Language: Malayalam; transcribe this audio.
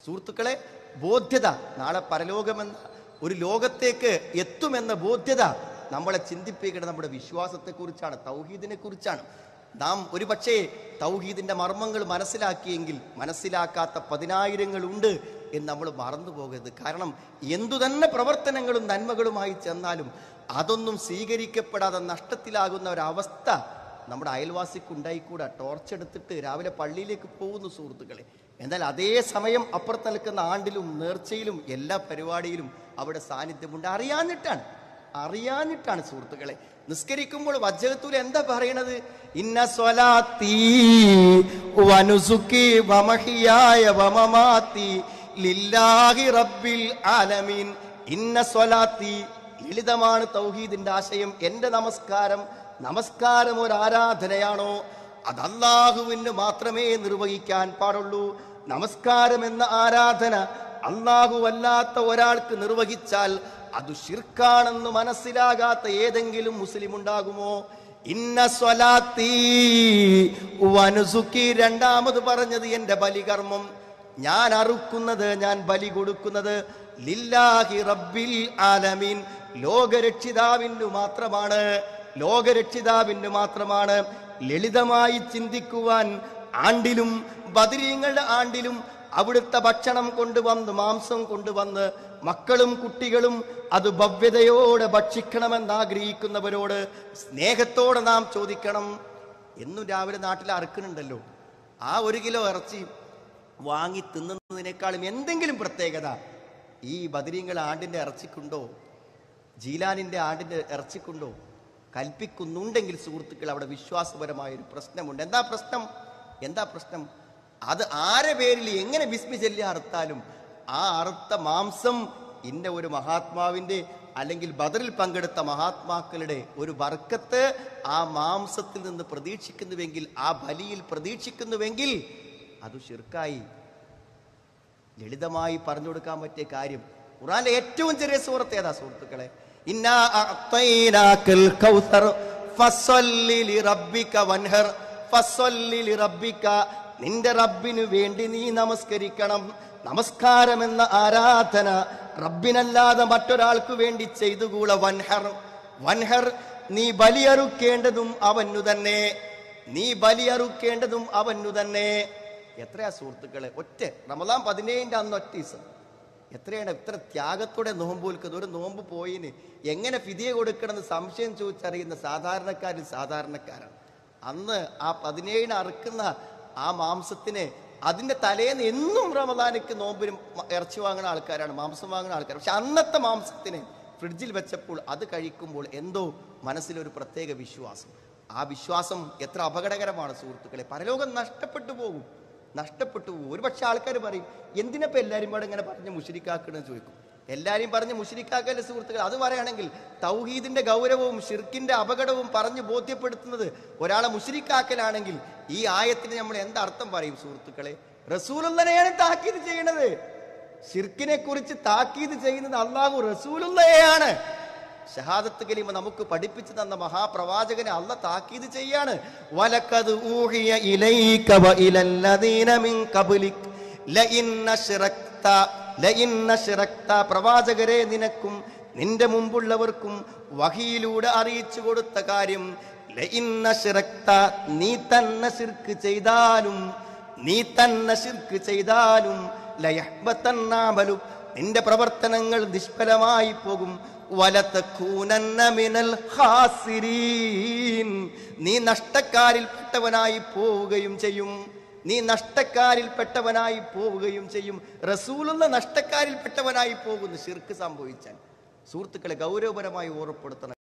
സുഹൃത്തുക്കളെ ബോധ്യത നാളെ പരലോകമെന്ന ഒരു ലോകത്തേക്ക് എത്തുമെന്ന ബോധ്യത നമ്മളെ ചിന്തിപ്പിക്കുന്നത് നമ്മുടെ വിശ്വാസത്തെക്കുറിച്ചാണ് തൗഹീദിനെ കുറിച്ചാണ് നാം ഒരു പക്ഷേ തൗഹീദിന്റെ മർമ്മങ്ങൾ മനസ്സിലാക്കിയെങ്കിൽ മനസ്സിലാക്കാത്ത പതിനായിരങ്ങളുണ്ട് എന്ന് നമ്മൾ മറന്നു പോകരുത് കാരണം എന്തു തന്നെ പ്രവർത്തനങ്ങളും നന്മകളുമായി ചെന്നാലും അതൊന്നും സ്വീകരിക്കപ്പെടാതെ നഷ്ടത്തിലാകുന്ന ഒരവസ്ഥ നമ്മുടെ അയൽവാസിക്ക് ഉണ്ടായിക്കൂടാ ടോർച്ച് എടുത്തിട്ട് രാവിലെ പള്ളിയിലേക്ക് പോകുന്നു സുഹൃത്തുക്കളെ എന്നാൽ അതേ സമയം അപ്പുറത്ത് നിൽക്കുന്ന ആണ്ടിലും നേർച്ചയിലും എല്ലാ പരിപാടിയിലും അവിടെ സാന്നിധ്യമുണ്ട് അറിയാഞ്ഞിട്ടാണ് അറിയാഞ്ഞിട്ടാണ് സുഹൃത്തുക്കളെ നിസ്കരിക്കുമ്പോൾ വജ്ജകത്തൂൽ എന്താ പറയണത് ഇന്ന സ്വലാത്തി വനുസുക്കി വമഹിയായ വമമാത്തി ലില്ലാഹി റബ്ബിൽ ആലമീൻ ഇന്ന സ്വലാത്തി ലളിതമാണ് തൗഹീദിന്റെ ആശയം എന്റെ നമസ്കാരം നമസ്കാരം ഒരു ആരാധനയാണോ അത് അള്ളാഹുവിന് മാത്രമേ നിർവഹിക്കാൻ പാടുള്ളൂ നമസ്കാരം എന്ന ആരാധന അള്ളാഹു അല്ലാത്ത ഒരാൾക്ക് നിർവഹിച്ചാൽ അത് ഷിർക്കാണെന്ന് മനസ്സിലാകാത്ത ഏതെങ്കിലും മുസ്ലിം ഉണ്ടാകുമോ ഇന്ന സ്വലാത്തി വനുസുക്കി രണ്ടാമത് പറഞ്ഞത് എന്റെ ബലികർമ്മം ഞാൻ അറുക്കുന്നത് ഞാൻ ബലി കൊടുക്കുന്നത് ലില്ലാഹി റബ്ബിൽ ആലമീൻ ലോകരക്ഷിതാവിന് മാത്രമാണ് ലോകരക്ഷിതാവിന് മാത്രമാണ് ലളിതമായി ചിന്തിക്കുവാൻ ആണ്ടിലും ബദരീങ്ങളുടെ ആണ്ടിലും അവിടുത്തെ ഭക്ഷണം കൊണ്ടുവന്ന് മാംസം കൊണ്ടുവന്ന് മക്കളും കുട്ടികളും അത് ഭവ്യതയോടെ ഭക്ഷിക്കണമെന്ന് ആഗ്രഹിക്കുന്നവരോട് സ്നേഹത്തോടെ നാം ചോദിക്കണം എന്നും രാവിലെ നാട്ടിൽ അറുക്കുന്നുണ്ടല്ലോ ആ ഒരു കിലോ ഇറച്ചി വാങ്ങി തിന്നുന്നതിനേക്കാളും എന്തെങ്കിലും പ്രത്യേകത ഈ ബദരീങ്ങൾ ആണ്ടിന്റെ ഇറച്ചിക്കുണ്ടോ ജീലാനിന്റെ ആണ്ടിന്റെ ഇറച്ചിക്കുണ്ടോ കൽപ്പിക്കുന്നുണ്ടെങ്കിൽ സുഹൃത്തുക്കൾ അവിടെ വിശ്വാസപരമായ ഒരു പ്രശ്നമുണ്ട് എന്താ പ്രശ്നം എന്താ പ്രശ്നം അത് ആരെ പേരിൽ എങ്ങനെ ബിസ്മി ചൊല്ലി അറുത്താലും ആ അറുത്ത മാംസം ഇന്ന ഒരു മഹാത്മാവിന്റെ അല്ലെങ്കിൽ ബദറിൽ പങ്കെടുത്ത മഹാത്മാക്കളുടെ ഒരു വർക്കത്ത് ആ മാംസത്തിൽ നിന്ന് പ്രതീക്ഷിക്കുന്നുവെങ്കിൽ ആ ബലിയിൽ പ്രതീക്ഷിക്കുന്നുവെങ്കിൽ അത് ഷിർക്കായി ലളിതമായി പറഞ്ഞു കൊടുക്കാൻ പറ്റിയ കാര്യം ഖുറാന്റെ ഏറ്റവും ചെറിയ സുഹൃത്ത് ഏതാ സുഹൃത്തുക്കളെ ഇന്നാ അഅ്തൈനാക്കൽ കൗസർ ഫസ്സല്ലി ലിറബ്ബിക വൻഹർ ഫസ്സല്ലി ലിറബ്ബിക നിന്റെ റബ്ബിനു വേണ്ടി നീ നമസ്കരിക്കണം നമസ്കാരം എന്ന ആരാധന റബ്ബിനല്ലാതെ മറ്റൊരാൾക്ക് വേണ്ടി ചെയ്തുകൂള വൻഹർ വൻഹർ നീ ബലിയറുക്കേണ്ടതും അവനു തന്നെ നീ ബലിയറുക്കേണ്ടതും അവനു തന്നെ എത്രയാ സുഹൃത്തുക്കളെ ഒറ്റ റമദാൻ പതിനേഴിന്റെ അന്ന് ഒറ്റ ദിവസം എത്രയാണ് ഇത്ര ത്യാഗത്തോടെ നോമ്പ് വിൽക്കുന്നത് ഒരു നോമ്പ് പോയിന് എങ്ങനെ ഫിതിയെ കൊടുക്കണമെന്ന് സംശയം ചോദിച്ചറിയുന്ന സാധാരണക്കാരിൽ സാധാരണക്കാരാണ് അന്ന് ആ പതിനേഴിന് അറുക്കുന്ന ആ മാംസത്തിന് അതിന്റെ തലേന്ന് എന്നും റമദാനിക്ക് നോമ്പിനും മ- ഇറച്ചി വാങ്ങുന്ന ആൾക്കാരാണ് മാംസം വാങ്ങുന്ന ആൾക്കാർ പക്ഷെ അന്നത്തെ മാംസത്തിന് ഫ്രിഡ്ജിൽ വെച്ചപ്പോൾ അത് കഴിക്കുമ്പോൾ എന്തോ മനസ്സിലൊരു പ്രത്യേക വിശ്വാസം ആ വിശ്വാസം എത്ര അപകടകരമാണ് സുഹൃത്തുക്കളെ പരലോകം നഷ്ടപ്പെട്ടു പോകും നഷ്ടപ്പെട്ടു പോകും ഒരുപക്ഷെ ആൾക്കാർ പറയും എന്തിനപ്പോ എല്ലാരും പാടെ ഇങ്ങനെ പറഞ്ഞ് മുഷരിക്കാക്കണെന്ന് ചോദിക്കും എല്ലാരെയും പറഞ്ഞ് മുഷരിക്കാക്കല്ലേ സുഹൃത്തുക്കൾ അത് പറയുകയാണെങ്കിൽ തൗഹീദിന്റെ ഗൗരവവും ഷിർക്കിന്റെ അപകടവും പറഞ്ഞ് ബോധ്യപ്പെടുത്തുന്നത് ഒരാളെ മുഷരിക്കാക്കലാണെങ്കിൽ ഈ ആയത്തിന് നമ്മൾ എന്തർത്ഥം പറയും സുഹൃത്തുക്കളെ റസൂലുള്ളനെയാണ് താക്കീത് ചെയ്യണത് ഷിർക്കിനെ കുറിച്ച് താക്കീത് ചെയ്യുന്നത് അള്ളാഹു റസൂലുള്ളയെയാണ് ഷഹാദത്ത് കലിമ നമുക്ക് പഠിപ്പിച്ചു തന്ന മഹാപ്രവാചകനെ അല്ല താക്കീത് ചെയ്യാണ് വലക്കത് ഊഹിയ ഇലൈക വ ഇലല്ലദീന മിൻ ഖബ്ലിക് ലഇൻ അശ്റക്ത ലഇൻ അശ്റക്ത പ്രവാചകരെ നിനക്കും നിന്റെ മുമ്പുള്ളവർക്കും വഹിയിലൂടെ അറിയിച്ചു കൊടുത്ത കാര്യം ലഇൻ അശ്റക്ത നീ തന്നെ ശിർക്ക് ചെയ്താലും നീ തന്നെ ശിർക്ക് ചെയ്താലും ലയഹ്ബത്തന്നാമലും നിന്റെ പ്രവർത്തനങ്ങൾ നിഷ്ഫലമായി പോകും വലത്തക്കൂനന്ന മിനൽ ഖാസിരീൻ നീ നഷ്ടക്കാരിൽപ്പെട്ടവനായി പോവുകയും ചെയ്യും നീ നഷ്ടക്കാരിൽപ്പെട്ടവനായി പോവുകയും ചെയ്യും റസൂലുള്ള നഷ്ടക്കാരിൽപ്പെട്ടവനായി പോകുന്നു ശിർക്ക് സംഭവിച്ചാൽ സുഹൃത്തുക്കളെ ഗൗരവപരമായി ഓർപ്പെടുത്തണം